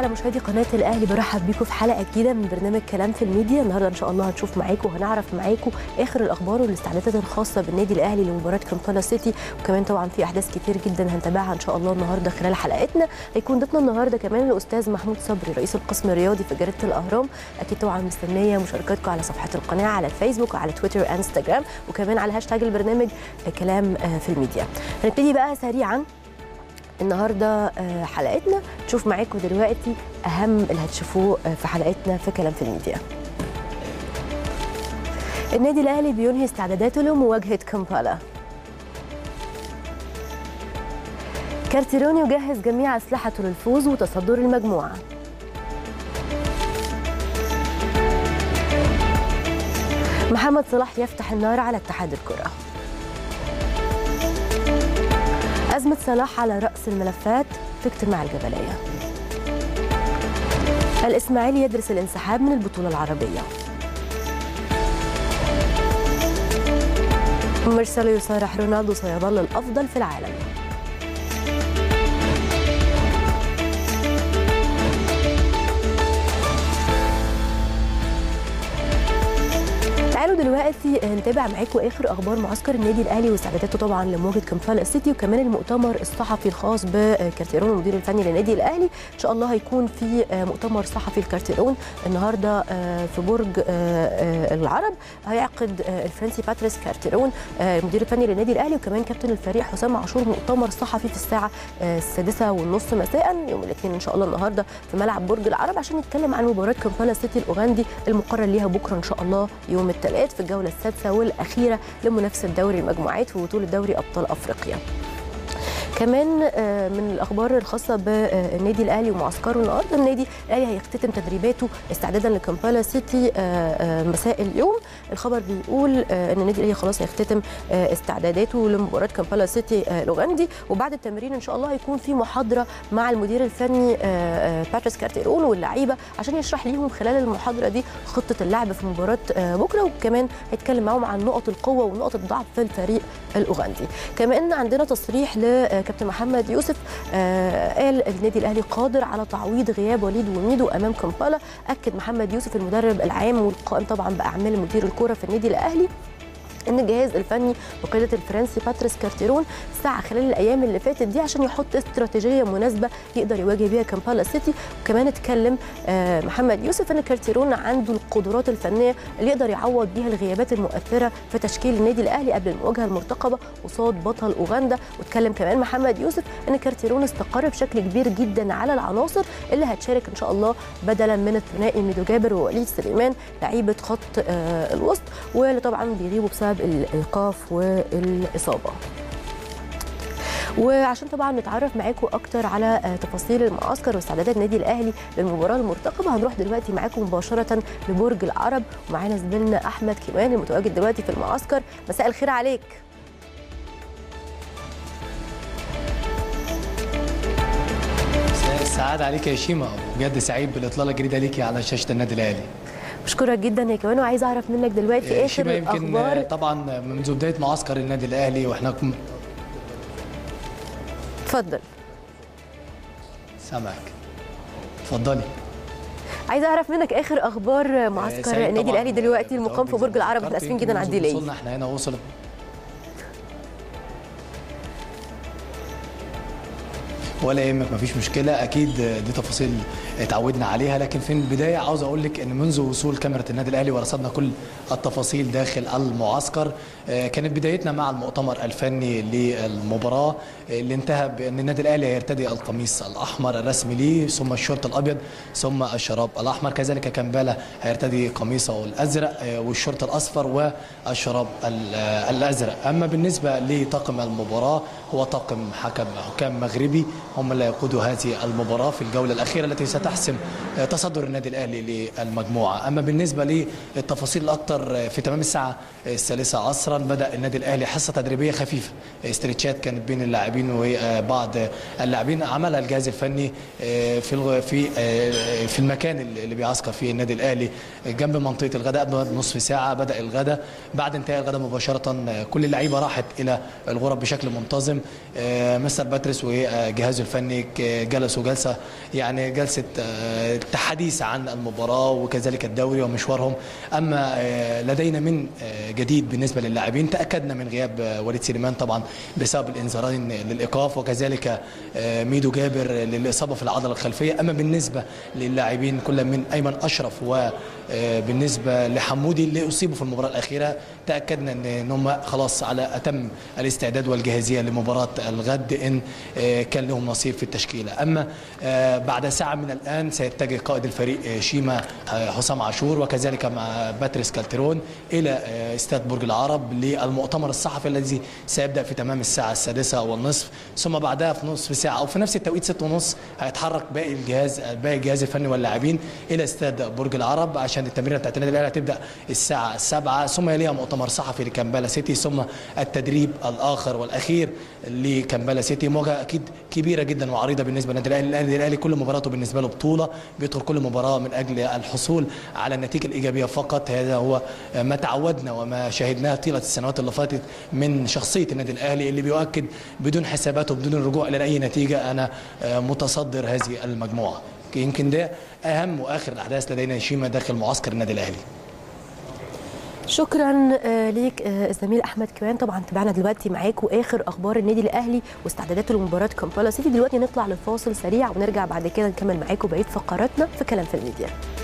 اعزائي على مشاهدي قناه الاهلي برحب بيكم في حلقه جديده من برنامج كلام في الميديا النهارده ان شاء الله هنشوف معاكم وهنعرف معاكم اخر الاخبار والاستعدادات الخاصه بالنادي الاهلي لمباراه كامبالا سيتي وكمان طبعا في احداث كتير جدا هنتابعها ان شاء الله النهارده خلال حلقتنا هيكون ضيفنا النهارده كمان الاستاذ محمود صبري رئيس القسم الرياضي في جريده الاهرام اكيد طبعا مستنيه مشاركاتكم على صفحه القناه على الفيسبوك وعلى تويتر وانستجرام وكمان على هاشتاج البرنامج كلام في الميديا هنبتدي بقى سريعا النهارده حلقتنا نشوف معاكم دلوقتي اهم اللي هتشوفوه في حلقتنا في كلام في الميديا النادي الاهلي بينهي استعداداته لمواجهه كامبالا كارتيرون يجهز جميع اسلحته للفوز وتصدر المجموعه محمد صلاح يفتح النار على اتحاد الكره أزمة صلاح على رأس الملفات في اجتماع الجبلية الإسماعيلي يدرس الانسحاب من البطولة العربية مارسيلو يصارح رونالدو سيظل الأفضل في العالم تعالوا دلوقتي نتابع معاكم اخر اخبار معسكر النادي الاهلي واستعداداته طبعا لمواجهه كامبالا سيتي وكمان المؤتمر الصحفي الخاص بكارتيرون المدير الفني للنادي الاهلي ان شاء الله هيكون في مؤتمر صحفي لكارتيرون النهارده في برج العرب هيعقد الفرنسي باتريس كارتيرون المدير الفني للنادي الاهلي وكمان كابتن الفريق حسام عاشور مؤتمر صحفي في الساعه السادسه والنص مساء يوم الاثنين ان شاء الله النهارده في ملعب برج العرب عشان نتكلم عن مباراه كامبالا سيتي الاوغندي المقرر ليها بكره ان شاء الله يوم الثلاث في الجوله السادسه والاخيره لمنافسه دوري المجموعات وبطوله دوري ابطال افريقيا كمان من الاخبار الخاصه بالنادي الاهلي ومعسكره النهارده النادي الاهلي هيختتم تدريباته استعدادا لكامبالا سيتي مساء اليوم الخبر بيقول ان النادي الاهلي خلاص هيختتم استعداداته لمباراه كامبالا سيتي الاوغندي وبعد التمرين ان شاء الله هيكون في محاضره مع المدير الفني باتريس كارتيرون واللعيبه عشان يشرح ليهم خلال المحاضره دي خطه اللعب في مباراه بكره وكمان هيتكلم معاهم عن نقط القوه ونقط الضعف في الفريق الاوغندي كمان عندنا تصريح لكابتن محمد يوسف آه قال النادي الاهلي قادر على تعويض غياب وليد وميدو امام كامبالا اكد محمد يوسف المدرب العام والقائم طبعا باعمال مدير الكره في النادي الاهلي ان الجهاز الفني بقياده الفرنسي باتريس كارتيرون سعى خلال الايام اللي فاتت دي عشان يحط استراتيجيه مناسبه يقدر يواجه بيها كامبالا سيتي وكمان اتكلم محمد يوسف ان كارتيرون عنده القدرات الفنيه اللي يقدر يعوض بيها الغيابات المؤثره في تشكيل النادي الاهلي قبل المواجهه المرتقبه قصاد بطل اوغندا واتكلم كمان محمد يوسف ان كارتيرون استقر بشكل كبير جدا على العناصر اللي هتشارك ان شاء الله بدلا من الثنائي ميدو جابر ووليد سليمان لعيبه خط الوسط واللي طبعا بيغيبوا بسبب بسبب الايقاف والاصابه وعشان طبعا نتعرف معاكم اكتر على تفاصيل المعسكر واستعدادات النادي الاهلي للمباراه المرتقبه هنروح دلوقتي معاكم مباشره لبرج العرب ومعانا زميلنا احمد كيوان المتواجد دلوقتي في المعسكر مساء الخير عليك السعادة عليك يا شيماء بجد سعيد بالإطلالة الجديدة ليكي على شاشة النادي الأهلي بشكرك جدا يا كمان وعايز اعرف منك دلوقتي اخر الاخبار طبعا منذ بدايه معسكر النادي الاهلي واحنا اتفضل سامعك اتفضلي عايز اعرف منك اخر اخبار معسكر النادي الاهلي دلوقتي المقام في برج العرب احنا اسفين جدا على الديلي وصلنا احنا هنا وصلت ولا يهمك مفيش مشكله اكيد دي تفاصيل اتعودنا عليها لكن في البدايه عاوز اقول لك ان منذ وصول كاميرا النادي الاهلي ورصدنا كل التفاصيل داخل المعسكر كانت بدايتنا مع المؤتمر الفني للمباراه اللي انتهى بان النادي الاهلي هيرتدي القميص الاحمر الرسمي ليه ثم الشورت الابيض ثم الشراب الاحمر كذلك كامبالا هيرتدي قميصه الازرق والشورت الاصفر والشراب الازرق اما بالنسبه لطاقم المباراه هو طاقم حكم حكام مغربي هم اللي يقودوا هذه المباراه في الجوله الاخيره التي ستحسم تصدر النادي الاهلي للمجموعه اما بالنسبه للتفاصيل الاكثر في تمام الساعه الثالثه عصرا بدا النادي الاهلي حصه تدريبيه خفيفه استرتشات كانت بين اللاعبين وبعض اللاعبين عملها الجهاز الفني في في في المكان اللي بيعسكر فيه النادي الاهلي جنب منطقه الغداء بنصف ساعه بدا الغداء بعد انتهاء الغداء مباشره كل اللعيبه راحت الى الغرف بشكل منتظم مستر باتريس وجهازه الفني جلسوا جلسه يعني جلسه تحديث عن المباراه وكذلك الدوري ومشوارهم اما لدينا من جديد بالنسبه للاعبين تاكدنا من غياب وليد سليمان طبعا بسبب الانذارين للايقاف وكذلك ميدو جابر للاصابه في العضله الخلفيه اما بالنسبه للاعبين كل من ايمن اشرف وبالنسبه لحمودي اللي اصيبوا في المباراه الاخيره تاكدنا ان هم خلاص على اتم الاستعداد والجاهزيه لمباراه الغد ان كان لهم نصيب في التشكيله اما بعد ساعه من الان سيتجه قائد الفريق شيما حسام عاشور وكذلك مع باتريس كالترون الى استاد برج العرب للمؤتمر الصحفي الذي سيبدا في تمام الساعه السادسه والنصف ثم بعدها في نصف ساعه او في نفس التوقيت ست ونص هيتحرك باقي الجهاز باقي الجهاز الفني واللاعبين الى استاد برج العرب عشان التمرينه بتاعت النادي الاهلي هتبدا الساعه 7 ثم يليها مؤتمر صحفي لكامبالا سيتي ثم التدريب الاخر والاخير لكامبالا سيتي مواجهه اكيد كبيره جدا وعريضه بالنسبه للنادي الاهلي النادي الاهلي كل مباراته بالنسبه له بطوله بيدخل كل مباراه من اجل الحصول على النتيجه الايجابيه فقط هذا هو ما تعودنا وما شاهدناه طيله السنوات اللي فاتت من شخصيه النادي الاهلي اللي بيؤكد بدون حسابات وبدون الرجوع الى اي نتيجه انا متصدر هذه المجموعه يمكن ده اهم واخر الاحداث لدينا شيما داخل معسكر النادي الاهلي شكرا ليك الزميل احمد كمان طبعا تابعنا دلوقتي معاك واخر اخبار النادي الاهلي واستعداداته لمباراه كامبالا سيتي دلوقتي نطلع لفاصل سريع ونرجع بعد كده نكمل معاكم بقيه فقراتنا في كلام في الميديا